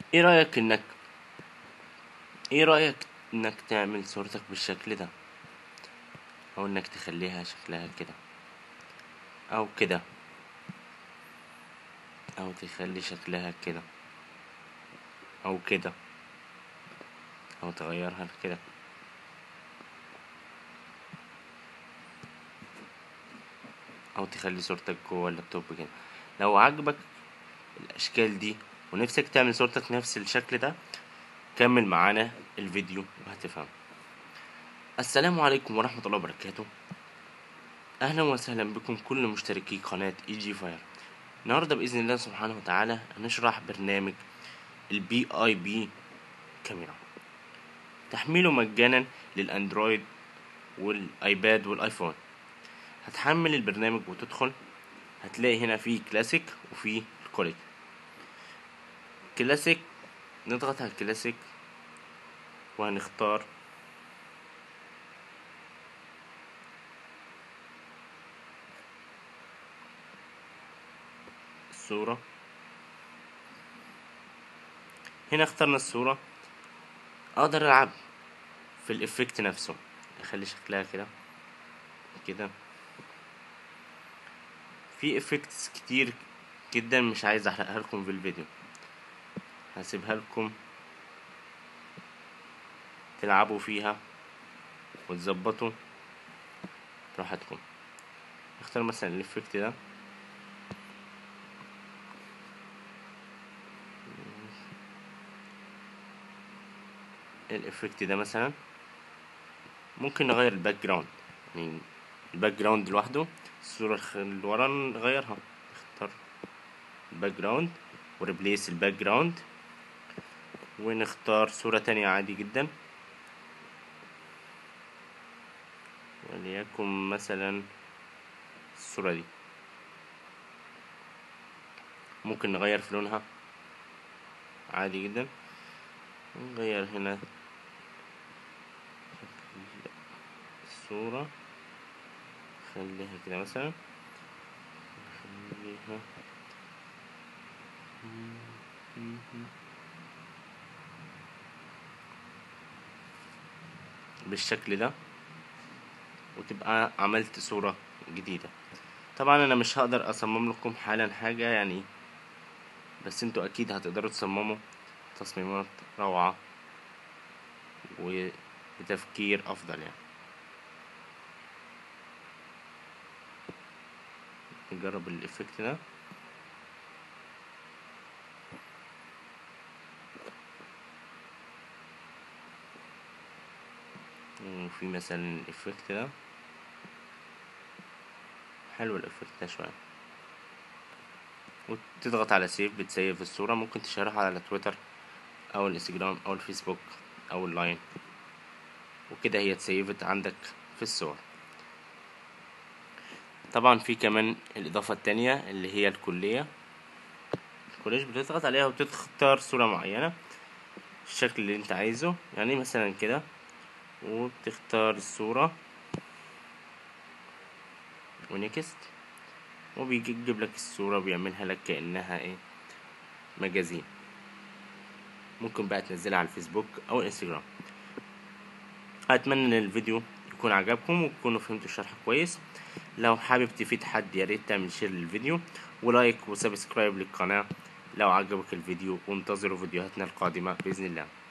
ايه رأيك انك ايه رأيك انك تعمل صورتك بالشكل ده او انك تخليها شكلها كده او كده او تخلي شكلها كده او كده او تغيرها كده او تخلي صورتك جوه اللابتوب كده لو عجبك الاشكال دي ونفسك تعمل صورتك نفس الشكل ده كمل معانا الفيديو وهتفهم السلام عليكم ورحمة الله وبركاته اهلا وسهلا بكم كل مشتركي قناة اي جي فاير النهاردة بإذن الله سبحانه وتعالى هنشرح برنامج البي اي بي كاميرا تحميله مجانا للاندرويد والايباد والايفون هتحمل البرنامج وتدخل هتلاقي هنا في كلاسيك وفي الكوليج كلاسيك نضغط على الكلاسيك وهنختار الصورة هنا اخترنا الصورة اقدر العب في الافكت نفسه اخلي شكلها كده كده في افكتس كتير جدا مش عايز احرقها لكم في الفيديو هسيبها لكم تلعبوا فيها وتظبطوا براحتكم اختار مثلا الافكت ده الافكت ده مثلا ممكن نغير الباك جراوند يعني الباك جراوند لوحده الصورة اللي ورا نغيرها نختار الباك جراوند وريبليس الباك جراوند ونختار صورة تانية عادي جدا وليكن مثلا الصورة دي ممكن نغير في لونها عادي جدا نغير هنا الصورة خليها كده مثلا خليها بالشكل ده وتبقى عملت صورة جديدة طبعا انا مش هقدر اصمم لكم حالا حاجة يعني بس انتوا اكيد هتقدروا تصمموا تصميمات روعة وبتفكير افضل يعني نجرب الافكت ده وفي مثلا الافكت ده حلو الافكت ده شوية وتضغط على سيف بتسيف الصورة ممكن تشيرها على تويتر او الانستجرام او الفيسبوك او اللاين وكده هي اتسيفت عندك في الصور طبعا في كمان الاضافة التانية اللي هي الكلية الكوليج بتضغط عليها وتختار صورة معينة الشكل اللي انت عايزه يعني مثلا كده وبتختار الصورة ونكست وبيجيب لك الصورة وبيعملها لك كأنها ايه مجازين ممكن بقى تنزلها على الفيسبوك او الانستجرام اتمنى ان الفيديو يكون عجبكم وتكونوا فهمتوا الشرح كويس لو حابب تفيد حد يا ريت تعمل شير للفيديو ولايك وسبسكرايب للقناة لو عجبك الفيديو وانتظروا فيديوهاتنا القادمة بإذن الله